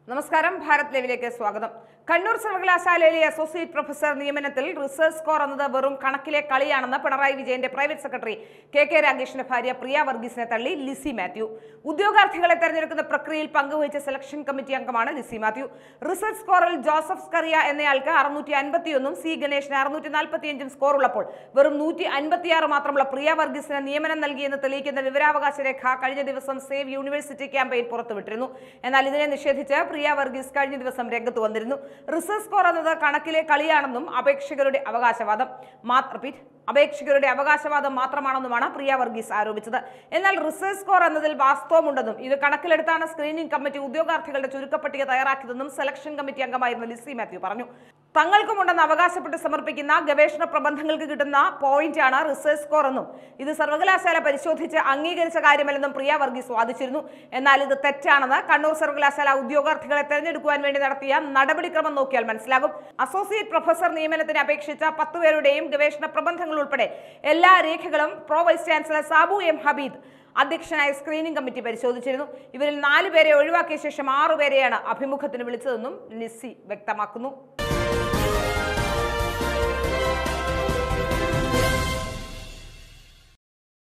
നമസ്കാരം ഭാരത് ലൈവിലേക്ക് സ്വാഗതം കണ്ണൂർ സർവകലാശാലയിലെ അസോസിയേറ്റ് പ്രൊഫസർ നിയമനത്തിൽ റിസർച്ച് സ്കോർ എന്നത് വെറും കണക്കിലെ കളിയാണെന്ന് പിണറായി വിജയന്റെ പ്രൈവറ്റ് സെക്രട്ടറി കെ കെ രാഗേഷിന്റെ ഭാര്യ പ്രിയ വർഗീസിനെ തള്ളി ലിസി മാത്യു ഉദ്യോഗാർത്ഥികളെ തെരഞ്ഞെടുക്കുന്ന പ്രക്രിയയിൽ പങ്കുവഹിച്ച സെലക്ഷൻ കമ്മിറ്റി അംഗമാണ് ലിസി മാത്യു റിസർച്ച് സ്കോറിൽ ജോസഫ് സ്കറിയ എന്നയാൾക്ക് അറുന്നൂറ്റി അൻപത്തിയൊന്നും സി ഗണേഷിന് അറുന്നൂറ്റി നാൽപ്പത്തിയഞ്ചും സ്കോർ ഉള്ളപ്പോൾ വെറും നൂറ്റി അൻപത്തിയാറ് മാത്രമുള്ള പ്രിയ വർഗീസിന് നിയമനം നൽകിയെന്ന് തെളിയിക്കുന്ന വിവരാവകാശ രേഖ കഴിഞ്ഞ ദിവസം സേവ് യൂണിവേഴ്സിറ്റി ക്യാമ്പയിൻ പുറത്തുവിട്ടിരുന്നു എന്നാൽ ഇതിനെ നിഷേധിച്ച് പ്രിയ വർഗീസ് കഴിഞ്ഞ ദിവസം രംഗത്ത് വന്നിരുന്നു റിസർച്ച് സ്കോർ എന്നത് കണക്കിലെ കളിയാണെന്നും അപേക്ഷകരുടെ അവകാശവാദം റിപ്പീറ്റ് അപേക്ഷകരുടെ അവകാശവാദം മാത്രമാണെന്നുമാണ് പ്രിയ വർഗീസ് ആരോപിച്ചത് എന്നാൽ റിസർച്ച് സ്കോർ എന്നതിൽ വാസ്തവമുണ്ടെന്നും ഇത് കണക്കിലെടുത്താണ് സ്ക്രീനിംഗ് കമ്മിറ്റി ഉദ്യോഗാർത്ഥികളുടെ ചുരുക്കപ്പട്ടിക തയ്യാറാക്കിയതെന്നും സെലക്ഷൻ കമ്മിറ്റി അംഗമായിരുന്ന ലിസി മാത്യു പറഞ്ഞു തങ്ങൾക്കുമുണ്ടെന്ന് അവകാശപ്പെട്ട് സമർപ്പിക്കുന്ന ഗവേഷണ പ്രബന്ധങ്ങൾക്ക് കിട്ടുന്ന പോയിന്റാണ് റിസർച്ച് സ്കോർ എന്നും ഇത് സർവകലാശാല പരിശോധിച്ച് അംഗീകരിച്ച കാര്യമല്ലെന്നും പ്രിയ വർഗീസ് വാദിച്ചിരുന്നു എന്നാൽ ഇത് തെറ്റാണെന്ന് കണ്ണൂർ സർവകലാശാല ഉദ്യോഗാർത്ഥികളെ തെരഞ്ഞെടുക്കുവാൻ വേണ്ടി നടത്തിയ നടപടിക്രമം നോക്കിയാൽ മനസ്സിലാകും അസോസിയേറ്റ് പ്രൊഫസർ നിയമനത്തിന് അപേക്ഷിച്ച പത്ത് പേരുടെയും ഗവേഷണ പ്രബന്ധങ്ങൾ ഉൾപ്പെടെ എല്ലാ രേഖകളും pro vice chancellor Sabu M Habeed അധ്യക്ഷനായ സ്ക്രീനിംഗ് കമ്മിറ്റി പരിശോധിച്ചിരുന്നു ഇവരിൽ നാല് പേരെ ഒഴിവാക്കിയ ശേഷം ആറുപേരെയാണ് അഭിമുഖത്തിന് വിളിച്ചതെന്നും ലിസി വ്യക്തമാക്കുന്നു